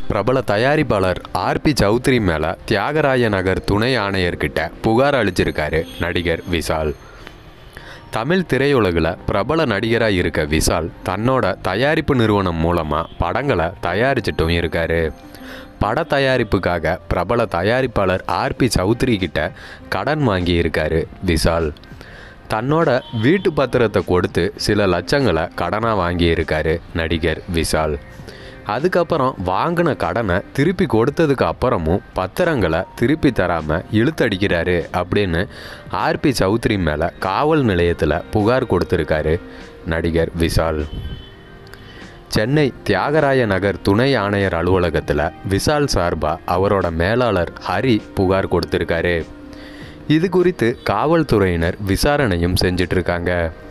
பிரபல தயாரிப்பாளர் ஆர்பி சௌத்ரி மேலே தியாகராய நகர் துணை ஆணையர்கிட்ட புகார் அளிச்சிருக்காரு நடிகர் விஷால் தமிழ் திரையுலகில் பிரபல நடிகராக இருக்க விஷால் தன்னோட தயாரிப்பு நிறுவனம் மூலமாக படங்களை தயாரிச்சிட்டும் இருக்காரு பட தயாரிப்புக்காக பிரபல தயாரிப்பாளர் ஆர்பி சௌத்ரி கிட்ட கடன் வாங்கி இருக்காரு விஷால் தன்னோட வீட்டு பத்திரத்தை கொடுத்து சில லட்சங்களை கடனாக வாங்கியிருக்காரு நடிகர் விஷால் அதுக்கப்புறம் வாங்கின கடனை திருப்பி கொடுத்ததுக்கு அப்புறமும் பத்திரங்களை திருப்பி தராமல் இழுத்தடிக்கிறாரு அப்படின்னு ஆர்பி சௌத்ரி மேலே காவல் நிலையத்தில் புகார் கொடுத்துருக்காரு நடிகர் விஷால் சென்னை தியாகராய நகர் துணை ஆணையர் அலுவலகத்தில் விஷால் சார்பாக அவரோட மேலாளர் ஹரி புகார் கொடுத்துருக்காரு இது குறித்து காவல்துறையினர் விசாரணையும் செஞ்சிட்ருக்காங்க